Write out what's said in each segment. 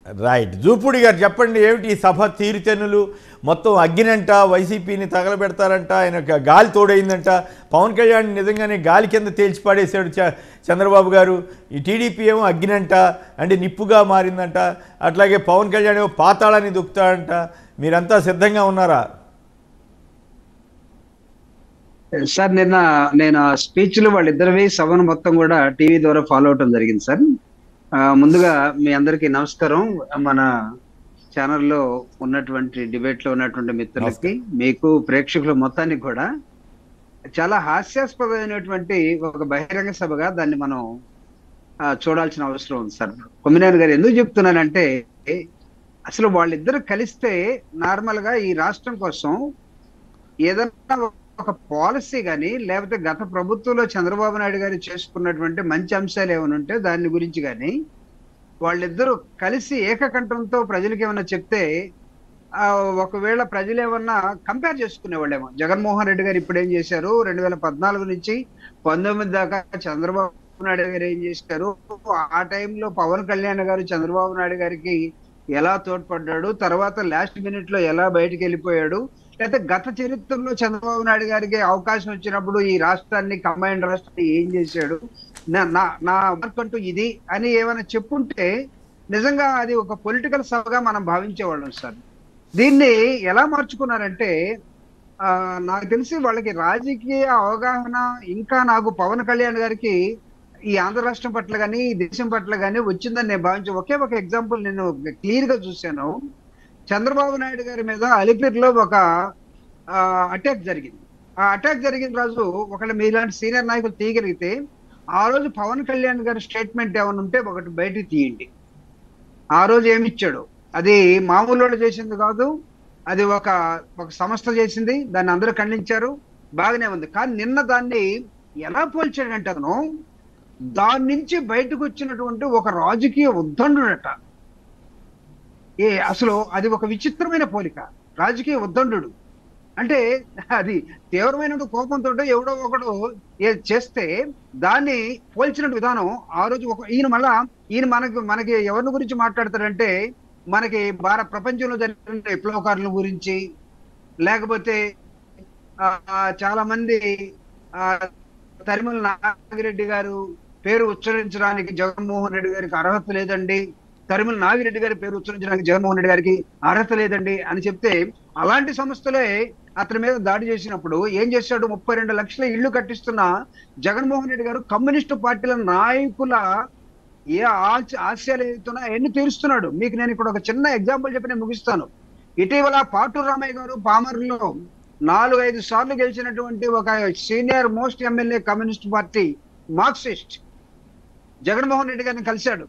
Right Jupudi గారు చెప్పండి ఏమిటి ఈ సభ తీరుతెన్నులు మొత్తం అగ్గినంట వైసీపీని తగలబెడతారంట ఆయన గ- గాలి తోడైందంట పవన్ కళ్యాణ్ నిజంగానే గాలి కింద తేల్చి పాడేశాడు చ- చంద్రబాబు గారు ఈ టీడీపీ ఏమో అగ్గినంట అంటే నిప్పుగా మారిందంట అట్లాగే పవన్ కళ్యాణ్ ఏమో పాతాళాన్ని దుక్కుతాడంట మీరంతా సిద్ధంగా ఉన్నారా సార్ నిన్న నేను ఆ స్పీచ్ లో వాళ్ళిద్దరివి సభను మొత్తం కూడా టీవీ ద్వారా ఫాలో అవటం జరిగింది సార్ ఆ, ముందుగా మీ అందరికీ నమస్కారం మన ఛానల్లో ఉన్నటువంటి డిబేట్ లో ఉన్నటువంటి మిత్రులకి మీకు ప్రేక్షకుల మొత్తానికి కూడా చాలా హాస్యాస్పదమైనటువంటి ఒక బహిరంగ సభగా దాన్ని మనం ఆ, చూడాల్సిన అవసరం ఉంది సార్ కొమ్మినేని గారు ఎందుకు చెప్తున్నానంటే అసలు వాళ్ళిద్దరు కలిస్తే నార్మల్ గా ఈ రాష్ట్రం కోసం ఏదన్నా ఒక పాలసీ కానీ లేకపోతే గత ప్రభుత్వంలో చంద్రబాబు నాయుడు గారు చేసుకున్నటువంటి మంచి అంశాలు ఏమైనా ఉంటే దాని గురించి కానీ వాళ్ళిద్దరూ కలిసి ఏకకంఠంతో ప్రజలకు ఏమైనా చెప్తే ఆ, ఒకవేళ ప్రజలు ఏమన్నా కంపేర్ చేసుకునేవాళ్ళేమో జగన్మోహన్ రెడ్డి గారు ఇప్పుడు ఏం చేశారు రెండు వేల పద్నాలుగు నుంచి పంతొమ్మిది దాకా చంద్రబాబు నాయుడు గారు ఏం చేశారు ఆ టైంలో పవన్ కళ్యాణ్ గారు చంద్రబాబు నాయుడు గారికి ఎలా తోడ్పడ్డాడు తర్వాత లాస్ట్ మినిట్ లో ఎలా బయటికి వెళ్ళిపోయాడు లేకపోతే గత చరిత్రలో చంద్రబాబు నాయుడు గారికి అవకాశం వచ్చినప్పుడు ఈ రాష్ట్రాన్ని కంబైన్డ్ రాష్ట్రాన్ని ఏం చేశాడు నా- నా నా వర్క్ అంటూ ఇది అని ఏమైనా చెప్పుంటే నిజంగా అది ఒక పొలిటికల్ సభగా మనం భావించేవాళ్ళం సార్ దీన్ని ఎలా మార్చుకున్నారంటే ఆ, నాకు తెలిసి వాళ్ళకి రాజకీయ అవగాహన ఇంకా నాకు పవన్ కళ్యాణ్ గారికి ఈ ఆంధ్ర రాష్ట్రం పట్ల కానీ ఈ దేశం పట్ల కానీ వచ్చిందని నేను భావించి ఒకే ఒక ఎగ్జాంపుల్ నేను క్లియర్ గా చూశాను చంద్రబాబు నాయుడు గారి మీద అలిపిరిలో ఒక అటాక్ జరిగింది ఆ అటాక్ జరిగిన రోజు ఒకళ్ళ మీలాంటి సీనియర్ నాయకులు తీయగలిగితే ఆ రోజు పవన్ కళ్యాణ్ గారి స్టేట్మెంట్ ఏమైనా ఉంటే ఒకటి బయటికి తీయండి ఆ రోజు ఏమి ఇచ్చాడు అది మామూలు వాళ్ళు చేసింది కాదు అది ఒక ఒక సంస్థ చేసింది దాన్ని అందరూ ఖండించారు బాగానే ఉంది కానీ నిన్న దాన్ని ఎలా పోల్చాడంటే అతను దాని నుంచి బయటకు వచ్చినటువంటి ఒక రాజకీయ ఉద్దండుడట ఏ అసలు అది ఒక విచిత్రమైన పోలిక రాజకీయ ఉద్దండు అంటే అది తీవ్రమైన కోపంతో ఎవడో ఒకడు ఏ- చేస్తే దాన్ని పోల్చిన విధానం ఆ రోజు ఒక ఈయన మళ్ళా ఈయన మనకి మనకి ఎవరిని గురించి మాట్లాడతాడంటే మనకి భారత ప్రపంచంలో జరిగిన విప్లవకారుల గురించి లేకపోతే ఆ, ఆ, చాలా మంది ఆ, తరిమల నాగిరెడ్డి గారు పేరు ఉచ్చరించడానికి జగన్మోహన్ రెడ్డి గారికి అర్హత లేదండి తరిమల నాగిరెడ్డి గారి పేరు ఉచ్చరించడానికి జగన్మోహన్ రెడ్డి గారికి అర్హత లేదండి అని చెప్తే అలాంటి సంస్థలే అతని మీద దాడి చేసినప్పుడు ఏం చేశాడు ముప్పై రెండు లక్షల ఇళ్లు కట్టిస్తున్న జగన్మోహన్ రెడ్డి గారు కమ్యూనిస్టు పార్టీల నాయకుల ఏ ఆశ- ఆశయాలు ఏదైతున్నా ఎన్ని తీరుస్తున్నాడు మీకు నేను ఇక్కడ ఒక చిన్న ఎగ్జాంపుల్ చెప్పి నేను ముగిస్తాను ఇటీవల పాటూరు రామయ్య గారు పామర్లో నాలుగు ఐదు సార్లు గెలిచినటువంటి ఒక senior most MLA communist party marxist Jaganmohan Reddy గారిని కలిశాడు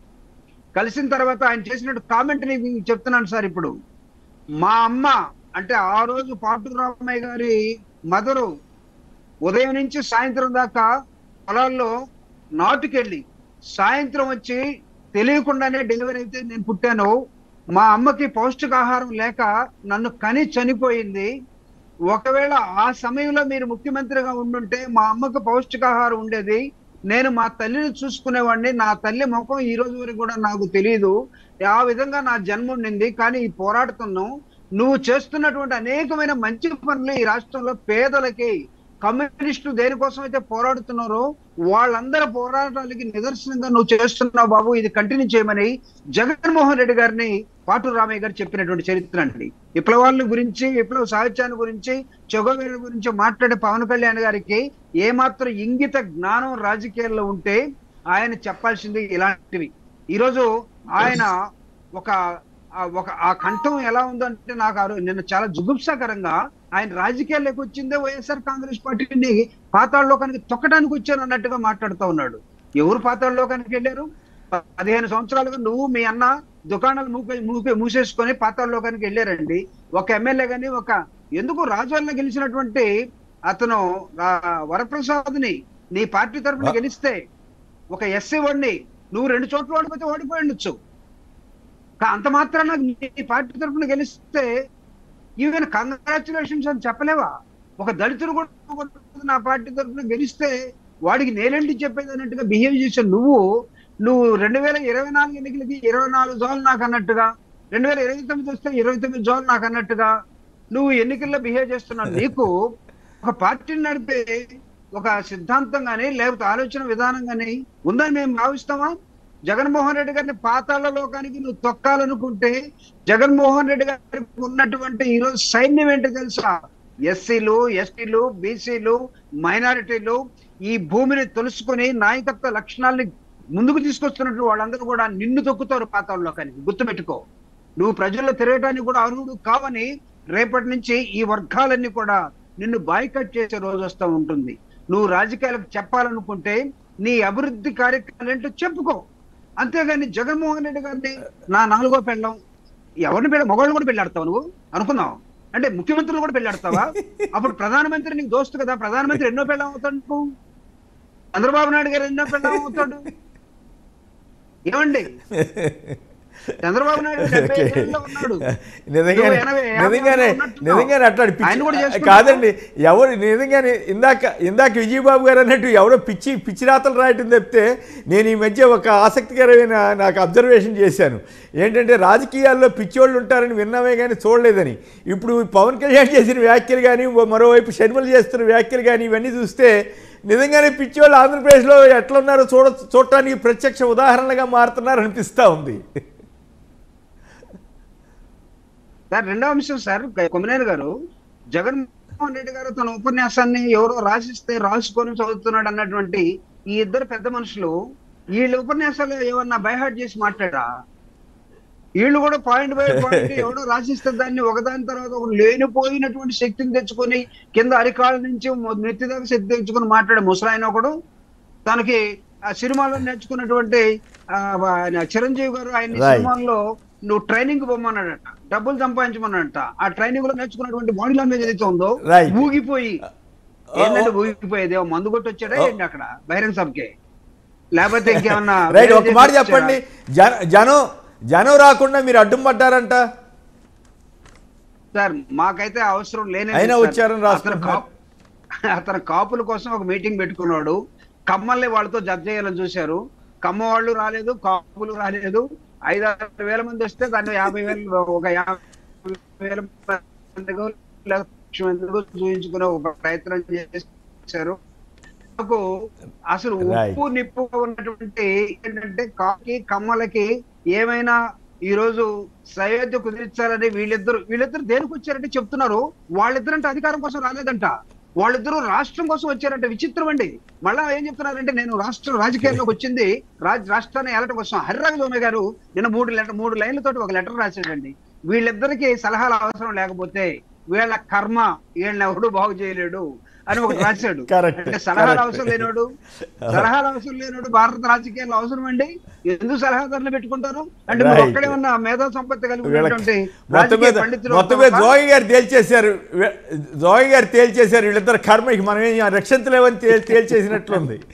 కలిసిన తర్వాత ఆయన చేసినట్టు కామెంట్ మీకు చెప్తున్నాను సార్ ఇప్పుడు మా అమ్మ అంటే ఆ రోజు పాటూరు రామయ్య గారి మదరు ఉదయం నుంచి సాయంత్రం దాకా పొలాల్లో నాటుకెళ్ళి సాయంత్రం వచ్చి తెలియకుండానే డెలివరీ అయితే నేను పుట్టాను మా అమ్మకి పౌష్టికాహారం లేక నన్ను కని చనిపోయింది ఒకవేళ ఆ సమయంలో మీరు ముఖ్యమంత్రిగా ఉండుంటే మా అమ్మకు పౌష్టికాహారం ఉండేది నేను మా తల్లిని చూసుకునేవాడిని నా తల్లి ముఖం ఈ రోజు వరకు కూడా నాకు తెలియదు ఆ విధంగా నా జన్మ ఉండింది కానీ ఈ పోరాడుతున్నాం నువ్వు చేస్తున్నటువంటి అనేకమైన మంచి పనులు ఈ రాష్ట్రంలో పేదలకి కమ్యూనిస్టులు దేనికోసం అయితే పోరాడుతున్నారో వాళ్ళందరి పోరాటాలకి నిదర్శనంగా నువ్వు చేస్తున్నావు బాబు ఇది కంటిన్యూ చేయమని జగన్మోహన్ రెడ్డి గారిని పాటూరు రామయ్య గారు చెప్పినటువంటి చరిత్ర అండి విప్లవాల గురించి విప్లవ సాహిత్యాన్ని గురించి చొగవేల గురించి మాట్లాడే పవన్ కళ్యాణ్ గారికి ఏమాత్రం ఇంగిత జ్ఞానం రాజకీయాల్లో ఉంటే ఆయన చెప్పాల్సింది ఇలాంటివి ఈరోజు ఆయన ఒక ఆ ఒక ఆ కంఠం ఎలా ఉందంటే నాకు ఆ రోజు నిన్న చాలా జుగుప్సాకరంగా ఆయన రాజకీయాల్లోకి వచ్చిందే వైఎస్ఆర్ కాంగ్రెస్ పార్టీని పాతాళలోకానికి తొక్కడానికి వచ్చాను అన్నట్టుగా మాట్లాడుతూ ఉన్నాడు ఎవరు పాతాళలోకానికి వెళ్ళారు పదిహేను సంవత్సరాలుగా నువ్వు మీ అన్న దుకాణాలు మూకే మూకే మూసేసుకొని పాతాళలోకానికి వెళ్ళారండి ఒక ఎమ్మెల్యే గాని ఒక ఎందుకు రాజవల్ల గెలిచినటువంటి అతను రా- వరప్రసాద్ని నీ పార్టీ తరఫున గెలిస్తే ఒక ఎస్సీ వాడిని నువ్వు రెండు చోట్ల ఓడిపోతే ఓడిపోయి ఉండొచ్చు కా- అంత మాత్రాన నీ పార్టీ తరఫున గెలిస్తే ఈవెన్ కంగ్రాచులేషన్స్ అని చెప్పలేవా ఒక దళితుడు కూడా నా పార్టీ తరఫున గెలిస్తే వాడికి నేనేంటి చెప్పేది అన్నట్టుగా బిహేవ్ చేసే నువ్వు నువ్వు రెండు వేల ఇరవై నాలుగు ఎన్నికలకి ఇరవై నాలుగు జోన్లు నాకు అన్నట్టుగా రెండు వేల ఇరవై తొమ్మిది వస్తే ఇరవై తొమ్మిది జోన్లు నాకు అన్నట్టుగా నువ్వు ఎన్నికల్లో బిహేవ్ చేస్తున్నావు నీకు ఒక పార్టీని నడిపే ఒక సిద్ధాంతం గానీ లేకపోతే ఆలోచన విధానం గానీ ఉందని మేము భావిస్తామా జగన్మోహన్ రెడ్డి గారిని పాతాళ లోకానికి నువ్వు తొక్కాలనుకుంటే జగన్మోహన్ రెడ్డి గారికి ఉన్నటువంటి ఈరోజు సైన్యం ఏంటో తెలుసా ఎస్సీలు ఎస్టీలు బీసీలు మైనారిటీలు ఈ భూమిని తెలుసుకుని నాయకత్వ లక్షణాలని ముందుకు తీసుకొస్తున్నట్టు వాళ్ళందరూ కూడా నిన్ను తొక్కుతారు పాతాళ లోకానికి గుర్తుపెట్టుకో నువ్వు ప్రజల్లో తిరగడానికి కూడా అర్హుడు కావని రేపటి నుంచి ఈ వర్గాలన్నీ కూడా నిన్ను బాయ్కట్ చేసే రోజు వస్తూ ఉంటుంది నువ్వు రాజకీయాలకు చెప్పాలనుకుంటే నీ అభివృద్ధి కార్యక్రమాలు ఏంటో చెప్పుకో అంతేగాని జగన్మోహన్ రెడ్డి గారిని నా నాలుగో పెళ్ళం ఎవరిని పెళ్ళ మగవాళ్ళు కూడా పెళ్ళాడతావు నువ్వు అనుకున్నావు అంటే ముఖ్యమంత్రులు కూడా పెళ్ళాడతావా అప్పుడు ప్రధానమంత్రి నీకు దోస్తు కదా ప్రధానమంత్రి ఎన్నో పెళ్ళం అవుతాడు నువ్వు చంద్రబాబు నాయుడు గారు ఎన్నో పెళ్ళం అవుతాడు ఏమండి చంద్రబాబు నాయుడు డెబ్బై ఓకే. ఐదేళ్ళలో ఉన్నాడు నిజంగానే నువ్వు ఎనభై, యాభై నిజంగానే ఉన్నట్టున్నావు. నిజంగానే అట్లాంటి ఆయన కూడా పిచ్చి చేసుకుంటాడు. కాదండి ఎవరు నిజంగానే ఇందాక ఇందాక విజయబాబు గారు అన్నట్టు ఎవరో పిచ్చి పిచ్చి రాతలు రాయటం తప్పితే నేను ఈ మధ్య ఒక ఆసక్తికరమైన నాకు అబ్జర్వేషన్ చేశాను ఏంటంటే రాజకీయాల్లో పిచ్చోళ్ళు ఉంటారని విన్నామే కానీ చూడలేదని ఇప్పుడు పవన్ కళ్యాణ్ చేసిన వ్యాఖ్యలు కానీ మరోవైపు షర్మిల చేస్తున్న వ్యాఖ్యలు కానీ ఇవన్నీ చూస్తే నిజంగానే పిచ్చోళ్ళు ఆంధ్రప్రదేశ్లో ఎట్లా ఉన్నారో చూడ చూడటానికి ప్రత్యక్ష ఉదాహరణగా మారుతున్నారు అనిపిస్తూ ఉంది సార్ రెండవ అంశం సార్ కొమ్మినేని గారు జగన్మోహన్ రెడ్డి గారు తన ఉపన్యాసాన్ని ఎవరో రాసిస్తే రాసుకొని చదువుతున్నాడు అన్నటువంటి ఈ ఇద్దరు పెద్ద మనుషులు వీళ్ళ ఉపన్యాసాలు ఏమన్నా బైహార్ట్ చేసి మాట్లాడా వీళ్ళు కూడా పాయింట్ బై పాయింట్ ఎవడో రాసిస్తే దాన్ని ఒకదాని తర్వాత ఒక లేనిపోయినటువంటి శక్తిని తెచ్చుకొని కింద అరికాళ్ళ నుంచి నెత్తి దాకా శక్తి తెచ్చుకొని మాట్లాడే ముసలాయన ఒకడు తనకి ఆ సినిమాలో నేర్చుకున్నటువంటి ఆ, ఆయన చిరంజీవి గారు ఆయన Right. సినిమాల్లో నువ్వు ట్రైనింగ్ పోమన్నాడట డబ్బులు సంపాదించమన్నాడట ఆ ట్రైనింగ్ లో నేర్చుకున్నటువంటి బాడీ లాంగ్వేజ్ ఏదైతే ఉందో Right. ఊగిపోయి ఏంటంటే ఊగిపోయేది ఏమో మందు కొట్టి వచ్చాడా ఏంటి అక్కడ బహిరంగ సభకి లేకపోతే ఇంకేమన్నా రైట్ వేరే ఒక మాట చేసి చెప్పండి వచ్చాడా? జన జనం జనం రాకుండా మీరు అడ్డం పడ్డారంట సార్ మాకైతే అవసరం లేని అయినా వచ్చారని రాసుకుంటున్నారు. అతను కాపుల కోసం ఒక మీటింగ్ పెట్టుకున్నాడు కమ్మల్ని వాళ్ళతో జడ్జ్ చేయాలని చూశారు కమ్మ వాళ్ళు రాలేదు కాపులు రాలేదు ఐదు ఆరు వేల మంది వస్తే దాన్ని యాభై వేలు ఒక యాభై వేల మందికో లేదా లక్ష మందికో చూపించుకునే ఒక ప్రయత్నం చేశారు నాకు అసలు Right. ఉప్పు నిప్పు ఉన్నటువంటి ఏంటంటే కాకి కమ్మలకి ఏమైనా ఈ రోజు సయోధ్య కుదిరించాలని వీళ్ళిద్దరు వీళ్ళిద్దరు దేనికి వచ్చారంటే చెప్తున్నారు వాళ్ళిద్దరంటే అధికారం కోసం రాలేదంట వాళ్ళిద్దరూ రాష్ట్రం కోసం వచ్చారంటే విచిత్రం అండి మళ్ళా ఏం చెప్తున్నారంటే నేను రాష్ట్ర రాజకీయాల్లోకి వచ్చింది రాజ్ రాష్ట్రాన్ని ఏలట కోసం హరిరాజ దోమె గారు నిన్న మూడు లెటర్ మూడు లైన్లతోటి ఒక లెటర్ రాశాడండి వీళ్ళిద్దరికి సలహాలు అవసరం లేకపోతే వీళ్ళ కర్మ వీళ్ళని ఎవడు బాగు చేయలేడు అని ఒకటి రాశాడు Correct. అంటే సలహాలు Correct. అవసరం లేనోడు సలహాలు అవసరం లేనోడు భారత రాజకీయాల్లో అవసరం అండి ఎందుకు సలహాదారులు పెట్టుకుంటారు అంటే మీరు Right. ఒక్కడే ఉన్న మేధా సంపత్తి కలిగి వీళ్ళకి ఉన్నటువంటి మొత్తం రాజకీయ మీద పండితులు మొత్తం మీద తప్ప జోగి గారు తేల్చేశారు వే- జోగి గారు తేల్చేశారు వీళ్ళిద్దరు కర్మ ఇక మనం ఏం రక్షించలేవని తేల్ తేల్చేసినట్లుంది